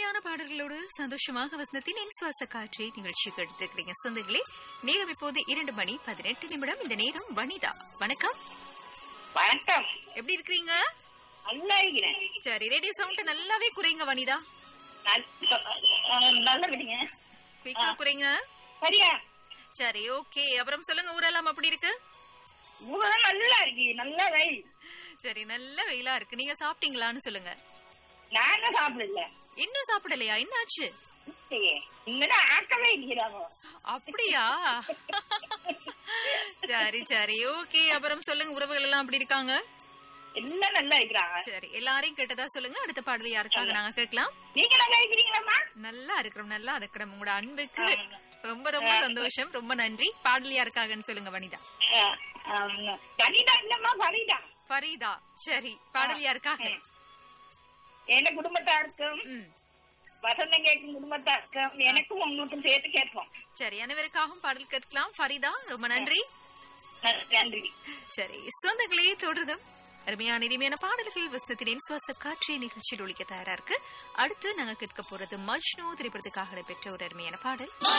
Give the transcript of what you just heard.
இனிமையான பாடல்களோடு சந்தோஷமாக வசனத்தின் என் சுவாச காற்றை நிகழ்ச்சி கேட்டிருக்கிறீங்க சொந்தங்களே நேரம் இப்போது இரண்டு மணி பதினெட்டு நிமிடம் இந்த நேரம் வனிதா வணக்கம் வணக்கம் எப்படி இருக்கிறீங்க நல்லா இருக்கிறேன் சரி ரேடியோ சவுண்ட் நல்லாவே குறைங்க வனிதா நல்ல- அஹ் நல்ல விடுங்க குயிக்கா குறைங்க சரியா சரி ஓகே அப்புறம் சொல்லுங்க ஊரெல்லாம் அப்படி இருக்கு ஊரெல்லாம் நல்லா இருக்கு நல்லா வை சரி நல்ல வெயிலா இருக்கு நீங்க சாப்பிட்டீங்களான்னு சொல்லுங்க நாங்க சாப்பிடல இன்னும் சாப்பிடலையா என்னாச்சு இல்லையே இன்னும் ஆக்கவே இருக்கிறாங்க அப்படியா சரி சரி ஓகே அப்புறம் சொல்லுங்க உறவுகள் எல்லாம் அப்படி இருக்காங்க எல்லாம் நல்லா இருக்கிறாங்க சரி எல்லாரையும் கேட்டதா சொல்லுங்க அடுத்த பாடல் யாருக்காக நாங்க கேட்கலாம் நீங்க நல்லா இருக்கிறீங்களாம்மா நல்லா இருக்கிறோம் நல்லா இருக்கிறோம் உங்களோட அன்புக்கு ரொம்ப ரொம்ப சந்தோஷம் ரொம்ப நன்றி பாடல் யாருக்காகன்னு சொல்லுங்க வனிதா அஹ், அஹ், வனிதா இல்லம்மா வனிதா ஃபரீதா சரி பாடல் யாருக்காக என் குடும்பத்தாருக்கும் ம் வசந்தம் கேட்கும் குடும்பத்தாருக்கும் எனக்கும் உங்களுக்கும் சேர்த்து கேட்போம் சரி அனைவருக்காகவும் பாடல் கேட்கலாம் ஃபரீதா ரொம்ப நன்றி நன்றி சரி சொந்தங்களே தொடர்ந்தும் அருமையான இனிமையான பாடல்கள் வசனத்தின் சுவாச காற்றிய நிகழ்ச்சியில் ஒழிக்க தயாரா இருக்கு அடுத்து நாங்க கேட்க போறது மஜ்னு திரைப்படத்துக்காக பெற்ற ஒரு அருமையான பாடல்